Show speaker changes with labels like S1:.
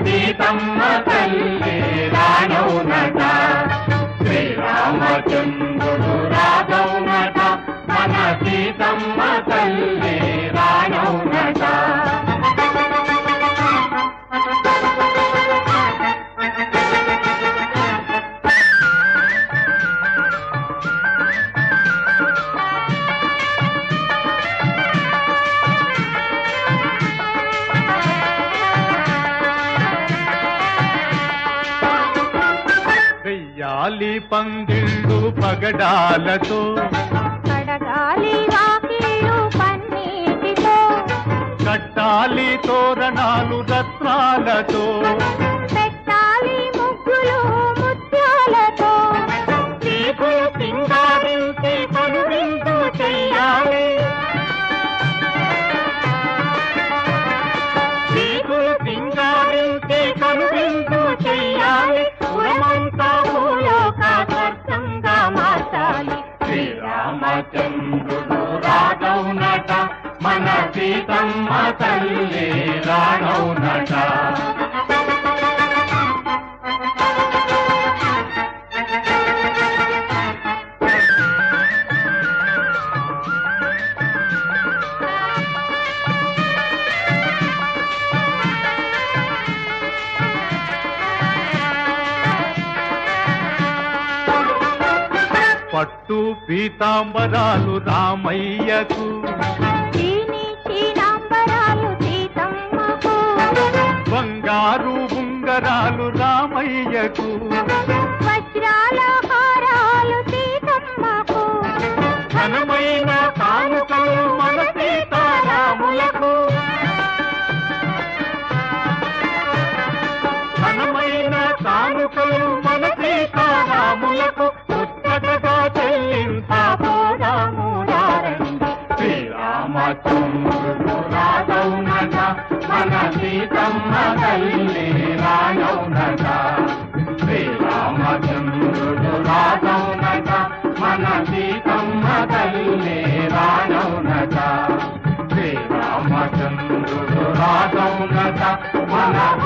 S1: సీతమ్మ తల్లి రానవునట శ్రీరామచంద్రుడు రాఘవునట మన సీతమ్మ తల్లి రానవునట
S2: వెయ్యాలి పందిళ్ళు పగడాలతో
S3: కడగాలి వాకిళ్ళు పన్నీటితో
S2: కట్టాలి తోరణాలు రత్నాలతో
S3: పెట్టాలి ముగ్గులు ముత్యాలతో
S1: దీపులు సింగారించి కనువిందు చెయ్యాలి దీపులు సింగారించి కనువిందు చెయ్యాలి పురమంతా భూలోక స్వర్గంగా మార్చాలి శ్రీరామచంద్రుడు రాఘవునట మన సీతమ్మ తల్లి రాఘవునట
S2: పట్టు పీతాంబరాలు రామయ్యకు
S3: దీని చీనాంబరాలు సీతమ్మకు
S2: బంగారు ఉంగరాలు రామయ్యకు
S3: వజ్రాల హారాలు సీతమ్మకు
S2: ఘనమైన కానుకలు మన సీతారాములకు ఘనమైన కానుకలు మన సీతారాములకు ముచ్చటగా చెల్లించబోదాము రండి.
S1: శ్రీరామచంద్రుడు రాఘవునట మన సీతమ్మ తల్లి రాఘవునట శ్రీరామచంద్రుడు రాఘవునట మన సీతమ్మ తల్లి రాఘవునట శ్రీరామచంద్రుడు రాఘవునట మన